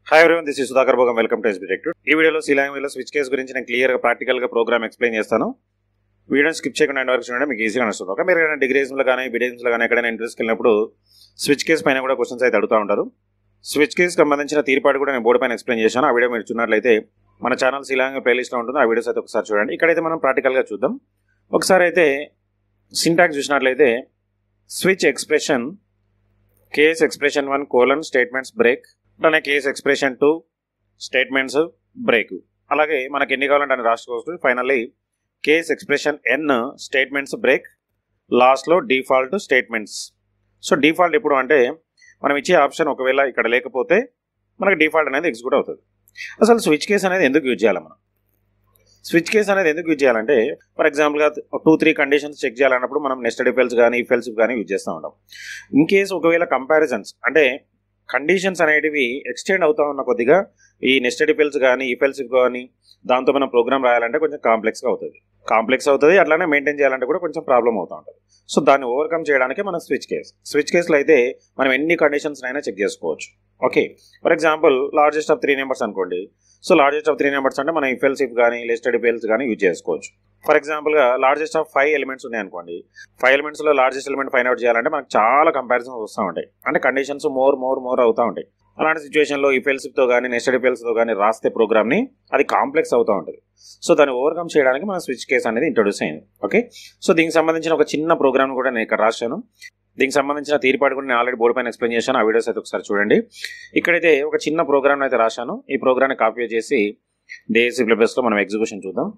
hi everyone this is Sudhakar Bhogam welcome to SB tech ఈ వీడియోలో C లాంగ్వేజ్లో స్విచ్ కేస్ గురించి నేను క్లియర్గా ప్రాక్టికల్గా ప్రోగ్రామ్ ఎక్స్ప్లెయిన్ చేస్తాను వీడియోని స్కిప్ చేయకుండా ఎండ్ వరకు చూడండి మీకు ఈజీగా నడుస్తుంది ఒక మీరు ఏదైనా డిగ్రీస్లో కానీ బీడీఎస్లో కానీ ఎక్కడైనా ఇంట్రెస్ట్కి వెళ్ళినప్పుడు స్విచ్ కేస్ పైన కూడా క్వశ్చన్స్ అయితే అడుగుతూ ఉంటారు స్విచ్ కేస్ సంబంధించిన తీర్పాటు కూడా నేను బోర్డు పైన ఎక్స్ప్లెయిన్ చేశాను ఆ వీడియో మీరు చూసినట్లయితే మన ఛానల్ సి లాంగ్వేజ్ ప్లేలిస్ట్లో ఉంటుంది ఆ వీడియోస్ అయితే ఒకసారి చూడండి ఇక్కడైతే మనం ప్రాక్టికల్గా చూద్దాం ఒకసారి అయితే సింటాక్స్ చూసినట్లయితే switch expression case expression one colon statements break అలానే case expression two statements break అలాగే మనకి ఎన్ని కావాలంటే అని రాసుకోవచ్చు finally case expression N statements break లాస్ట్లో డిఫాల్ట్ స్టేట్మెంట్స్ సో డిఫాల్ట్ ఎప్పుడు అంటే మనం ఇచ్చే ఆప్షన్ ఒకవేళ ఇక్కడ లేకపోతే మనకి డిఫాల్ట్ అనేది ఎగ్జిక్యూట్ అవుతుంది అసలు స్విచ్ కేస్ అనేది ఎందుకు యూజ్ చేయాలి మనం స్విచ్ కేస్ అనేది ఎందుకు యూజ్ చేయాలంటే ఫర్ ఎగ్జాంపుల్గా టూ త్రీ కండిషన్స్ చెక్ చేయాలన్నప్పుడు మనం నెస్టెడ్ ఇఫెల్స్ కానీ ఇఫెల్స్ కానీ యూజ్ చేస్తూ ఉంటాం ఇన్ కేస్ ఒకవేళ కంపారిజన్స్ అంటే కండిషన్స్ అనేటివి ఎక్స్టెండ్ అవుతా ఉన్న కొద్దిగా ఈ నెస్టెడ్ ఇఫెల్స్ కానీ ఇఫెల్స్ కానీ దాంతో మనం ప్రోగ్రామ్ రాయాలంటే కొంచెం కాంప్లెక్స్గా అవుతుంది కాంప్లెక్స్ అవుతుంది అట్లానే మెయింటైన్ చేయాలంటే కూడా కొంచెం ప్రాబ్లం అవుతూ ఉంటుంది సో దాన్ని ఓవర్కమ్ చేయడానికి మనం స్విచ్ కేస్ స్విచ్ కేసులో అయితే మనం ఎన్ని కండిషన్స్ అయినా చెక్ చేసుకోవచ్చు okay for example largest of three numbers అనుకోండి so largest of three numbers అంటే మనం ఇఫెల్స్ ఇఫ్ కానీ లిస్టెడ్ ఇఫెల్స్ కానీ యూజ్ చేసుకోవచ్చు ఫర్ ఎగ్జాంపుల్గా లార్జెస్ట్ ఆఫ్ ఫైవ్ ఎలిమెంట్స్ ఉన్నాయి అనుకోండి ఫైవ్ ఎలిమెంట్స్లో లార్జెస్ట్ ఎలిమెంట్ ఫైండ్ అవుట్ చేయాలంటే మనకు చాలా కంపారిజన్స్ వస్తూ ఉంటాయి అంటే కండిషన్స్ మోర్ మోర్ మోర్ అవుతూ ఉంటాయి అలాంటి సిచ్యువేషన్లో ఇఫెల్స్తో కానీ నెస్టెడ్ ఇఫెల్స్తో కానీ రాస్తే ప్రోగ్రామ్ని అది కాంప్లెక్స్ అవుతూ ఉంటుంది సో దాన్ని ఓవర్కమ్ చేయడానికి మన స్విచ్ కేస్ అనేది ఇంట్రొడ్యూస్ అయింది ఓకే సో దీనికి సంబంధించిన ఒక చిన్న ప్రోగ్రామ్ కూడా నేను ఇక్కడ రాశాను దీనికి సంబంధించిన తీర్పాటు కూడా నేను ఆల్రెడీ బోర్డు పైన ఎక్స్ప్లెయిన్ చేశాను ఆ వీడియోస్ అయితే ఒకసారి చూడండి ఇక్కడైతే ఒక చిన్న ప్రోగ్రామ్ అయితే రాశాను ఈ ప్రోగ్రామ్ని కాపీ చేసి డేసీ సిలబస్లో మనం ఎగ్జిక్యూషన్ చూద్దాం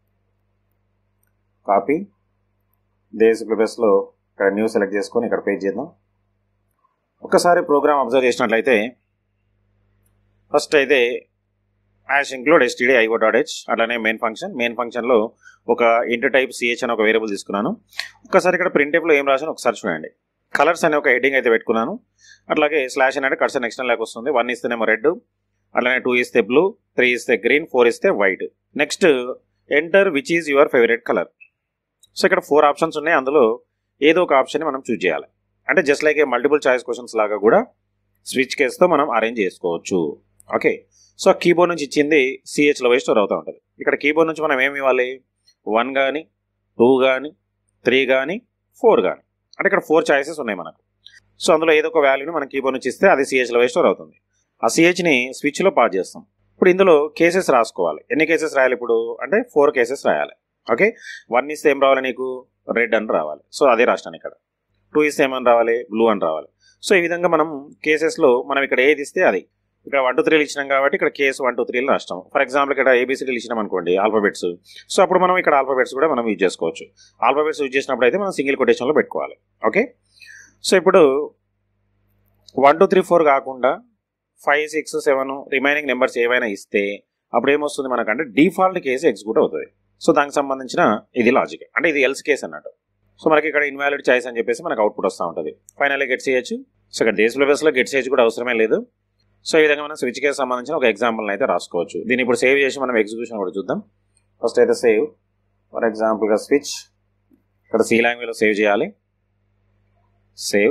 కాపీ డేసీ సిలబస్లో ఇక్కడ న్యూ సెలెక్ట్ చేసుకొని ఇక్కడ పేజ్ చేద్దాం ఒకసారి ప్రోగ్రామ్ అబ్జర్వ్ చేసినట్లయితే ఫస్ట్ అయితే hash include STD IO dot H అట్లానే మెయిన్ ఫంక్షన్ మెయిన్ ఫంక్షన్లో ఒక ఇంటర్ టైప్ సిహెచ్ అని ఒక వేరియబుల్ తీసుకున్నాను ఒకసారి ఇక్కడ ప్రింట్ టైప్లో ఏం రాసాను ఒకసారి చూడండి కలర్స్ అనే ఒక హెడ్డింగ్ అయితే పెట్టుకున్నాను అట్లాగే స్లాష్ అనేది కర్సన్ ఎక్స్టర్నల్ లాగా వస్తుంది వన్ ఇస్తేనేమో రెడ్ అట్లానే టూ ఇస్తే బ్లూ త్రీ ఇస్తే గ్రీన్ ఫోర్ ఇస్తే white next enter which is your favourite colour so ఇక్కడ ఫోర్ ఆప్షన్స్ ఉన్నాయి అందులో ఏదో ఒక ఆప్షన్ మనం చూజ్ చేయాలి అంటే just like a multiple choice questions లాగా కూడా స్విచ్ కేస్తో మనం అరేంజ్ చేసుకోవచ్చు ఓకే సో కీబోర్డ్ నుంచి ఇచ్చింది సిహెచ్లో పోయి స్టోర్ అవుతూ ఉంటుంది ఇక్కడ కీబోర్డ్ నుంచి మనం ఏమి ఇవ్వాలి వన్ కానీ టూ కానీ త్రీ కానీ ఫోర్ కానీ అంటే ఇక్కడ ఫోర్ చాయిసెస్ ఉన్నాయి మనకు సో అందులో ఏదో ఒక వాల్యూని మనం కీబోర్డ్ నుంచి ఇస్తే అది సిహెచ్లో పోయి స్టోర్ అవుతుంది ఆ సిహెచ్ని స్విచ్లో పాస్ చేస్తాం ఇప్పుడు ఇందులో కేసెస్ రాసుకోవాలి ఎన్ని కేసెస్ రాయాలి ఇప్పుడు అంటే ఫోర్ కేసెస్ రాయాలి ఓకే వన్ ఇస్తే ఏం రావాలి నీకు రెడ్ అని రావాలి సో అదే రాష్ట్రాన్ని ఇక్కడ టూ ఇస్తే ఏమని రావాలి బ్లూ అని రావాలి సో ఈ విధంగా మనం కేసెస్లో మనం ఇక్కడ ఏది ఇస్తే అది ఇక్కడ వన్ టూ త్రీలు ఇచ్చినాం కాబట్టి ఇక్కడ కేసు వన్ టూ త్రీలు రాష్ట్రం ఫర్ ఎగ్జాంపుల్ ఇక్కడ ఏబీసీడీలు ఇచ్చినాం అనుకోండి ఆల్ఫాబెట్స్ సో అప్పుడు మనం ఇక్కడ ఆల్ఫాబెట్స్ కూడా మనం యూజ్ చేసుకోవచ్చు ఆల్ఫాబెట్స్ యూజ్ చేసినప్పుడు అయితే మనం సింగిల్ కొటేషన్లో పెట్టుకోవాలి ఓకే సో ఇప్పుడు వన్ టూ త్రీ ఫోర్ కాకుండా five six seven remaining numbers ఏవైనా ఇస్తే అప్పుడు ఏమొస్తుంది మనకంటే డిఫాల్ట్ కేసు ఎగ్జిక్యూట్ అవుతుంది సో దానికి సంబంధించిన ఇది లాజిక్ అంటే ఇది ఎల్స్ కేసు అన్నట్టు సో మనకి ఇక్కడ ఇన్వాలిడ్ చాయిస్ అని చెప్పేసి మనకు అవుట్పుట్ వస్తూ ఉంటుంది ఫైనల్లీ గెట్ చేయొచ్చు సో ఇక్కడ డేస్ లో గెట్ చేయొచ్చు కూడా అవసరమే లేదు సో ఈ విధంగా మనం స్విచ్ కేసు సంబంధించిన ఒక ఎగ్జాంపుల్ అయితే రాసుకోవచ్చు దీన్ని ఇప్పుడు సేవ్ చేసి మనం ఎగ్జిక్యూషన్ కూడా చూద్దాం ఫస్ట్ అయితే సేవ్ ఫర్ ఎగ్జాంపుల్గా స్విచ్ ఇక్కడ సి లాంగ్వేజ్లో సేవ్ చేయాలి సేవ్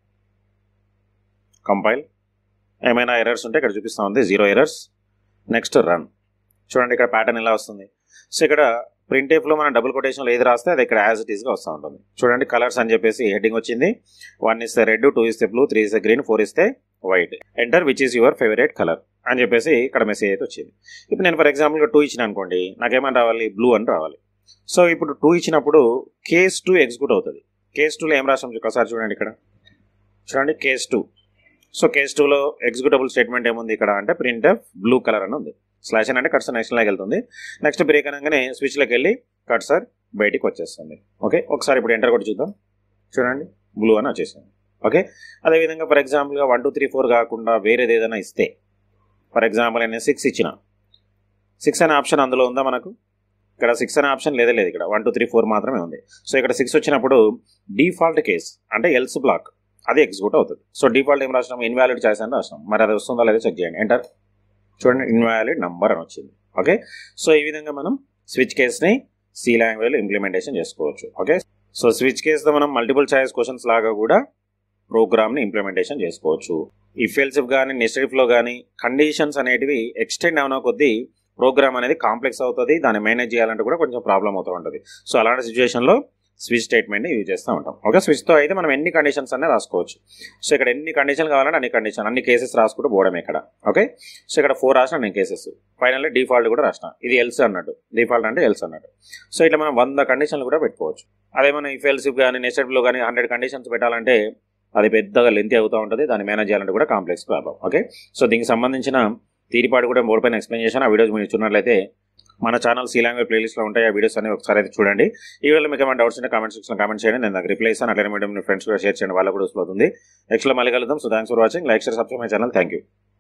కంపైల్ ఏమైనా ఎర్రర్స్ ఉంటే ఇక్కడ చూపిస్తూ ఉంది జీరో ఎర్రర్స్ నెక్స్ట్ రన్ చూడండి ఇక్కడ ప్యాటర్న్ ఎలా వస్తుంది సో ఇక్కడ ప్రింట్ టేప్లో మనం డబుల్ కొటేషన్లో ఏది రాస్తే అది ఇక్కడ యాజ్ ఇట్ ఈస్గా వస్తూ ఉంటుంది చూడండి కలర్స్ అని చెప్పేసి హెడ్డింగ్ వచ్చింది వన్ ఇస్తే రెడ్ టూ ఇస్తే బ్లూ త్రీ ఇస్తే గ్రీన్ ఫోర్ ఇస్తే white enter which is your favourite colour అని చెప్పేసి ఇక్కడ మెసేజ్ అయితే వచ్చింది ఇప్పుడు నేను ఫర్ ఎగ్జాంపుల్గా టూ ఇచ్చిన అనుకోండి నాకేమని రావాలి బ్లూ అని రావాలి సో ఇప్పుడు టూ ఇచ్చినప్పుడు కేస్ టూ ఎగ్జిక్యూట్ అవుతుంది కేస్ టూలో ఏం రాసాం ఒకసారి చూడండి ఇక్కడ చూడండి కేస్ టూ సో కేస్ టూలో ఎగ్జిక్యూటబుల్ స్టేట్మెంట్ ఏముంది ఇక్కడ అంటే ప్రింట్ ఆఫ్ బ్లూ కలర్ అని ఉంది స్లాష్ అని అంటే కట్సర్ నెక్స్ట్ లాగా వెళ్తుంది నెక్స్ట్ బ్రేక్ అనగానే స్విచ్లోకి వెళ్ళి కట్సర్ బయటికి వచ్చేస్తుంది ఓకే ఒకసారి ఇప్పుడు ఎంటర్ కొట్టి చూద్దాం చూడండి బ్లూ అని వచ్చేసింది ఓకే అదేవిధంగా ఫర్ ఎగ్జాంపుల్గా వన్ టూ త్రీ ఫోర్ కాకుండా వేరేది ఏదైనా ఇస్తే ఫర్ ఎగ్జాంపుల్ నేను సిక్స్ ఇచ్చిన సిక్స్ అనే ఆప్షన్ అందులో ఉందా మనకు ఇక్కడ సిక్స్ అనే ఆప్షన్ లేదే లేదు ఇక్కడ వన్ టూ త్రీ ఫోర్ మాత్రమే ఉంది సో ఇక్కడ సిక్స్ వచ్చినప్పుడు డిఫాల్ట్ కేస్ అంటే ఎల్స్ బ్లాక్ అది ఎగ్జిక్యూట్ అవుతుంది సో డిఫాల్ట్ ఏం రాసినాం ఇన్వాలిడ్ చాయిస్ అని రాసినాం మరి అది వస్తుందా లేదో చెక్ చేయండి ఎంటర్ చూడండి ఇన్వాలిడ్ నంబర్ అని వచ్చింది ఓకే సో ఈ విధంగా మనం స్విచ్ కేస్ని సి లాంగ్వేజ్లో ఇంప్లిమెంటేషన్ చేసుకోవచ్చు ఓకే సో స్విచ్ కేస్తో మనం మల్టిపుల్ చాయిస్ క్వశ్చన్స్ లాగా కూడా ప్రోగ్రామ్ని ఇంప్లిమెంటేషన్ చేసుకోవచ్చు ఇఫ్ ఎల్సిఫ్ కానీ నెస్టిఫ్లో కానీ కండిషన్స్ అనేటివి ఎక్స్టెండ్ అయిన కొద్దీ ప్రోగ్రామ్ అనేది కాంప్లెక్స్ అవుతుంది దాన్ని మేనేజ్ చేయాలంటే కూడా కొంచెం ప్రాబ్లం అవుతూ ఉంటుంది సో అలాంటి సిచ్యువేషన్లో స్విచ్ స్టేట్మెంట్ని యూజ్ చేస్తూ ఉంటాం ఓకే స్విచ్తో అయితే మనం ఎన్ని కండిషన్స్ అనే రాసుకోవచ్చు సో ఇక్కడ ఎన్ని కండిషన్లు కావాలంటే అన్ని కండిషన్ అన్ని కేసెస్ రాసుకుంటూ పోవడం ఇక్కడ ఓకే సో ఇక్కడ ఫోర్ రాసిన నేను కేసెస్ ఫైనల్లీ డిఫాల్ట్ కూడా రాసిన ఇది ఎల్స్ అన్నట్టు డిఫాల్ట్ అంటే ఎల్స్ అన్నట్టు సో ఇట్లా మనం వంద కండిషన్లు కూడా పెట్టుకోవచ్చు అదే మనం ఇఫ్ ఎల్సిఫ్ కానీ నెస్టెడ్లో కానీ హండ్రెడ్ కండిషన్స్ పెట్టాలంటే అది పెద్దగా లెంత్ అవుతూ ఉంటుంది దాన్ని మేనేజ్ చేయాలంటే కూడా కాంప్లెక్స్ ప్రాబ్లం ఓకే సో దీనికి సంబంధించిన తీరిపాటు కూడా బోర్డు పైన ఎక్స్ప్లెయిన్ చేశాను ఆ వీడియోస్ మీరు చూసినట్లయితే మన ఛానల్ సి లాంగ్వేజ్ ప్లేలిస్ట్లో ఉంటాయి ఆ వీడియోస్ అన్ని ఒకసారి అయితే చూడండి ఈ వీడియోలో మీకు ఏమైనా డౌట్స్ ఉంటే కామెంట్ సెక్షన్లో కామెంట్ చేయండి నేను నాకు రిప్లై ఇస్తాను అట్లనే మీడియం మీ ఫ్రెండ్స్ కూడా షేర్ చేయండి వాళ్ళకు కూడా వస్తుంది నెక్స్ట్ మళ్ళీ కలుద్దాం so thanks for watching like share subscribe my channel thank you